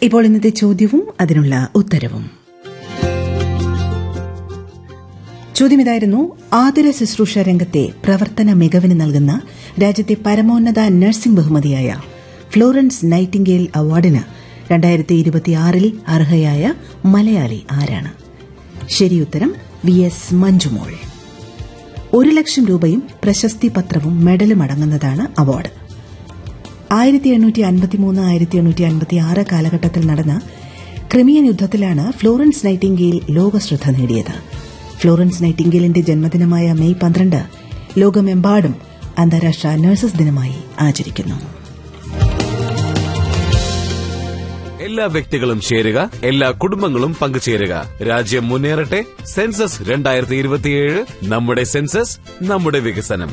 ഇപ്പോൾ ഇന്നത്തെ ചോദ്യവും അതിനുള്ള ഉത്തരവും ചോദ്യം ഇതായിരുന്നു ആതുര ശുശ്രൂഷ രംഗത്തെ പ്രവർത്തന മികവിന് നൽകുന്ന രാജ്യത്തെ പരമോന്നത നഴ്സിംഗ് ബഹുമതിയായ ഫ്ലോറൻസ് നൈറ്റിംഗേൽ അവാർഡിന് രണ്ടായിരത്തി ഇരുപത്തിയാറിൽ അർഹയായ മലയാളി ആരാണ് ശരിയുത്തരം വി എസ് മഞ്ജുമോൾ ഒരു ലക്ഷം രൂപയും പ്രശസ്തി പത്രവും മെഡലും അടങ്ങുന്നതാണ് അവാർഡ് ആയിരത്തി എണ്ണൂറ്റി അൻപത്തിമൂന്ന് ആയിരത്തി എണ്ണൂറ്റി അൻപത്തി ആറ് കാലഘട്ടത്തിൽ നടന്ന ക്രിമിയൻ യുദ്ധത്തിലാണ് ഫ്ലോറൻസ് നൈറ്റിംഗേൽ ലോകശ്രദ്ധ നേടിയത് ഫ്ലോറൻസ് നൈറ്റിംഗേലിന്റെ ജന്മദിനമായ മെയ് പന്ത്രണ്ട് ലോകമെമ്പാടും അന്താരാഷ്ട്ര നഴ്സസ് ദിനമായി ആചരിക്കുന്നു എല്ലാ വ്യക്തികളും ചേരുക എല്ലാ കുടുംബങ്ങളും പങ്കുചേരുക രാജ്യം മുന്നേറട്ടെ സെൻസസ് രണ്ടായിരത്തി ഇരുപത്തിയേഴ് നമ്മുടെ സെൻസസ് നമ്മുടെ വികസനം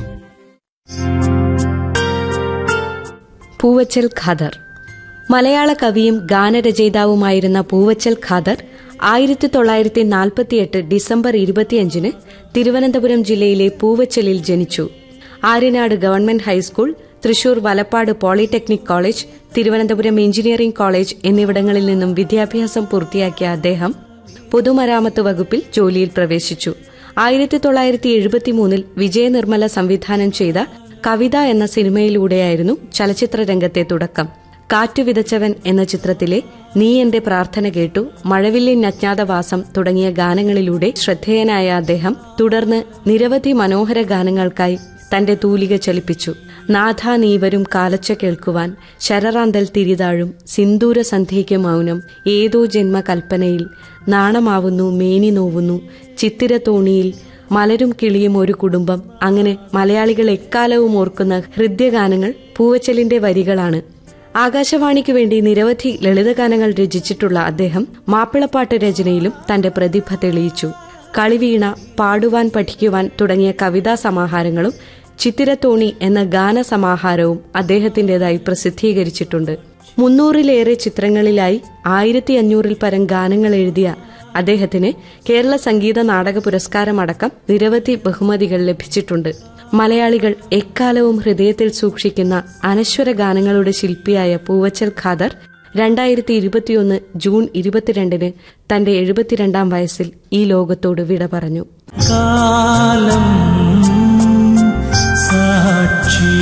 പൂവച്ചൽ ഖാദർ മലയാള കവിയും ഗാനരചയിതാവുമായിരുന്ന പൂവച്ചൽ ഖാദർ ആയിരത്തി തൊള്ളായിരത്തി നാൽപ്പത്തിയെട്ട് ഡിസംബർ ഇരുപത്തിയഞ്ചിന് തിരുവനന്തപുരം ജില്ലയിലെ പൂവച്ചലിൽ ജനിച്ചു Aryanad government high school Thrissur Valappad polytechnic college Thiruvananthapuram engineering college എന്നിവിടങ്ങളിൽ നിന്നും വിദ്യാഭ്യാസം പൂർത്തിയാക്കിയ അദ്ദേഹം പൊതുമരാമത്ത് വകുപ്പിൽ ജോലിയിൽ പ്രവേശിച്ചു ആയിരത്തി തൊള്ളായിരത്തി എഴുപത്തിമൂന്നിൽ വിജയനിർമ്മല സംവിധാനം ചെയ്ത കവിത എന്ന സിനിമയിലൂടെയായിരുന്നു ചലച്ചിത്ര രംഗത്തെ തുടക്കം കാറ്റു വിതച്ചവൻ എന്ന ചിത്രത്തിലെ നീ എന്റെ പ്രാർത്ഥന കേട്ടു മഴവില്ലിൻ അജ്ഞാതവാസം തുടങ്ങിയ ഗാനങ്ങളിലൂടെ ശ്രദ്ധേയനായ അദ്ദേഹം തുടർന്ന് നിരവധി മനോഹര ഗാനങ്ങൾക്കായി തന്റെ തൂലിക ചലിപ്പിച്ചു നാഥ നീവരും കാലച്ച കേൾക്കുവാൻ ശരറാന്തൽ തിരിതാഴും സിന്ദൂര സന്ധ്യയ്ക്ക് മൗനം ഏതോ ജന്മ കൽപ്പനയിൽ നാണമാവുന്നു മേനി നോവുന്നു ചിത്തിര തോണിയിൽ മലരും കിളിയും ഒരു കുടുംബം അങ്ങനെ മലയാളികൾ എക്കാലവും ഓർക്കുന്ന ഹൃദ്യഗാനങ്ങൾ പൂവച്ചലിന്റെ വരികളാണ് ആകാശവാണിക്ക് വേണ്ടി നിരവധി ലളിതഗാനങ്ങൾ രചിച്ചിട്ടുള്ള അദ്ദേഹം മാപ്പിളപ്പാട്ട് രചനയിലും തന്റെ പ്രതിഭ തെളിയിച്ചു കളിവീണ പാടുവാൻ പഠിക്കുവാൻ തുടങ്ങിയ കവിതാ സമാഹാരങ്ങളും ചിത്തിരത്തോണി എന്ന ഗാനസമാഹാരവും അദ്ദേഹത്തിന്റേതായി പ്രസിദ്ധീകരിച്ചിട്ടുണ്ട് മുന്നൂറിലേറെ ചിത്രങ്ങളിലായി ആയിരത്തി അഞ്ഞൂറിൽ പരം ഗാനങ്ങൾ എഴുതിയ അദ്ദേഹത്തിന് കേരള സംഗീത നാടക പുരസ്കാരമടക്കം നിരവധി ബഹുമതികൾ ലഭിച്ചിട്ടുണ്ട് മലയാളികൾ എക്കാലവും ഹൃദയത്തിൽ സൂക്ഷിക്കുന്ന അനശ്വര ഗാനങ്ങളുടെ ശില്പിയായ പൂവച്ചൽ ഖാദർ രണ്ടായിരത്തി ഇരുപത്തിയൊന്ന് ജൂൺ ഇരുപത്തിരണ്ടിന് തന്റെ എഴുപത്തിരണ്ടാം വയസ്സിൽ ഈ ലോകത്തോട് വിട പറഞ്ഞു കാലം സാക്ഷി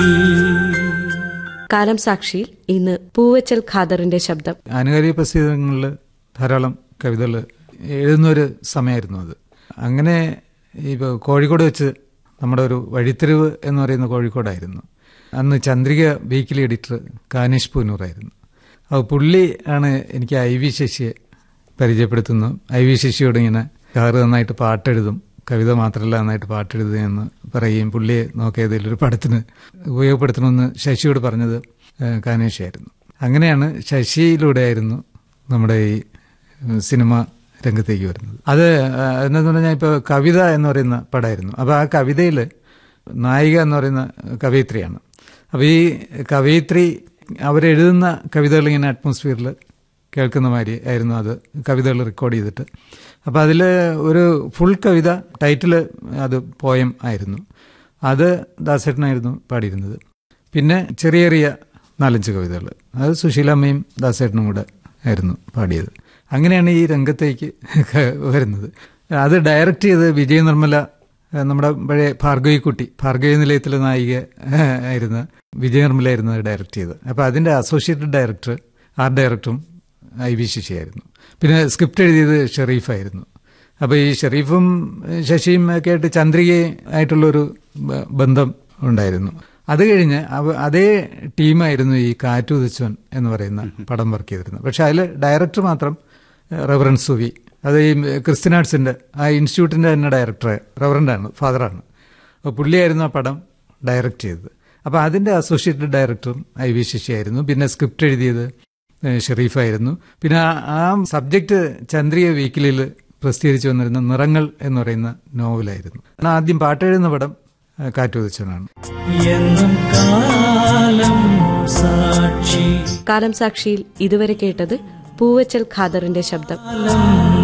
കാലം സാക്ഷിയിൽ ഇന്ന് പൂവച്ചൽ ഖാദറിന്റെ ശബ്ദം ആനുകാലിക പ്രസിദ്ധങ്ങളിൽ ധാരാളം കവിതകൾ എഴുതുന്ന ഒരു സമയമായിരുന്നു അത് അങ്ങനെ ഇപ്പോൾ കോഴിക്കോട് വെച്ച് നമ്മുടെ ഒരു വഴിത്തിരിവ് എന്ന് പറയുന്ന കോഴിക്കോടായിരുന്നു അന്ന് ചന്ദ്രിക വീക്കിലി എഡിറ്റർ കാനേഷ് പൂനൂറായിരുന്നു അപ്പോൾ പുള്ളി ആണ് എനിക്ക് ഐ വി ശശിയെ പരിചയപ്പെടുത്തുന്നു ഐ വി ശശിയോട് ഇങ്ങനെ കാറ് നന്നായിട്ട് പാട്ടെഴുതും കവിത മാത്രമല്ല നന്നായിട്ട് പാട്ടെഴുതുക എന്ന് പറയുകയും പുള്ളിയെ നോക്കിയതിൽ ഒരു പടത്തിന് ഉപയോഗപ്പെടുത്തണമെന്ന് ശശിയോട് പറഞ്ഞത് ഏഹ്, കാനേഷായിരുന്നു അങ്ങനെയാണ് ശശിയിലൂടെയായിരുന്നു നമ്മുടെ ഈ ഏഹ്, സിനിമ രംഗത്തേക്ക് വരുന്നത് അത് ഏഹ്, എന്താന്ന് പറഞ്ഞാൽ ഇപ്പോൾ കവിത എന്ന് പറയുന്ന പടമായിരുന്നു അപ്പോൾ ആ കവിതയിൽ നായിക എന്ന് പറയുന്ന കവയിത്രിയാണ് അപ്പോൾ ഈ കവയിത്രി അവരെഴുതുന്ന കവിതകൾ ഇങ്ങനെ അറ്റ്മോസ്ഫിയറിൽ കേൾക്കുന്ന മാതിരി ആയിരുന്നു അത് കവിതകൾ റെക്കോർഡ് ചെയ്തിട്ട് അപ്പോൾ അതിൽ ഒരു ഫുൾ കവിത ടൈറ്റിൽ അത് പോയം ആയിരുന്നു അത് ദാസേട്ടനായിരുന്നു പാടിയിരുന്നത് പിന്നെ ചെറിയ ചെറിയ നാലഞ്ച് കവിതകൾ അത് സുശീലാമ്മയും ദാസേട്ടനും കൂടെ ആയിരുന്നു പാടിയത് അങ്ങനെയാണ് ഈ രംഗത്തേക്ക് വരുന്നത് അത് ഡയറക്റ്റ് ചെയ്ത് വിജയ നിർമ്മല ഏഹ് നമ്മുടെ പഴയ ഭാർഗവിക്കുട്ടി ഭാർഗവി നിലയത്തിലെ നായിക ഏഹ് ആയിരുന്ന വിജയ നിർമ്മലയായിരുന്നു അത് ഡയറക്റ്റ് ചെയ്തത് അപ്പോൾ അതിൻ്റെ അസോസിയേറ്റഡ് ഡയറക്ടർ ആർട്ട് ഡയറക്ടറും ഐ വി ശശിയായിരുന്നു പിന്നെ സ്ക്രിപ്റ്റ് എഴുതിയത് ഷെറീഫായിരുന്നു അപ്പോൾ ഈ ഷെറീഫും ഏഹ് ശശിയും ഒക്കെ ആയിട്ട് ചന്ദ്രികയും ആയിട്ടുള്ളൊരു ബ- ബന്ധം ഉണ്ടായിരുന്നു അത് കഴിഞ്ഞ് അവ- അതേ ടീമായിരുന്നു ഈ കാറ്റുദിച്ചവൻ എന്ന് പറയുന്ന പടം വർക്ക് ചെയ്തിരുന്നത് പക്ഷെ അതിൽ ഡയറക്ടർ മാത്രം റെവറൻസ് സുവി അത് ഈ ക്രിസ്ത്യൻ ആർട്സിന്റെ ആ ഇൻസ്റ്റിറ്റ്യൂട്ടിന്റെ തന്നെ ഡയറക്ടർ റെവറൻ്റാണ് ഫാദറാണ് അപ്പോൾ പുള്ളിയായിരുന്നു ആ പടം ഡയറക്റ്റ് ചെയ്തത് അപ്പോൾ അതിന്റെ അസോസിയേറ്റഡ് ഡയറക്ടറും ഐ വി ശശിയായിരുന്നു പിന്നെ സ്ക്രിപ്റ്റ് എഴുതിയത് ഏഹ് ഷെറീഫായിരുന്നു പിന്നെ ആ- ആ സബ്ജക്റ്റ് ചന്ദ്രിക വീക്കിലിൽ പ്രസിദ്ധീകരിച്ചു വന്നിരുന്ന നിറങ്ങൾ എന്ന് പറയുന്ന നോവലായിരുന്നു ഞാൻ ആദ്യം പാട്ടെഴുതുന്ന പടം ഏഹ് കാറ്റുവച്ചനാണ് എന്നും കാലം സാക്ഷി കാലം സാക്ഷിയിൽ ഇതുവരെ കേട്ടത് പൂവച്ചൽ ഖാദറിന്റെ ശബ്ദം കാലം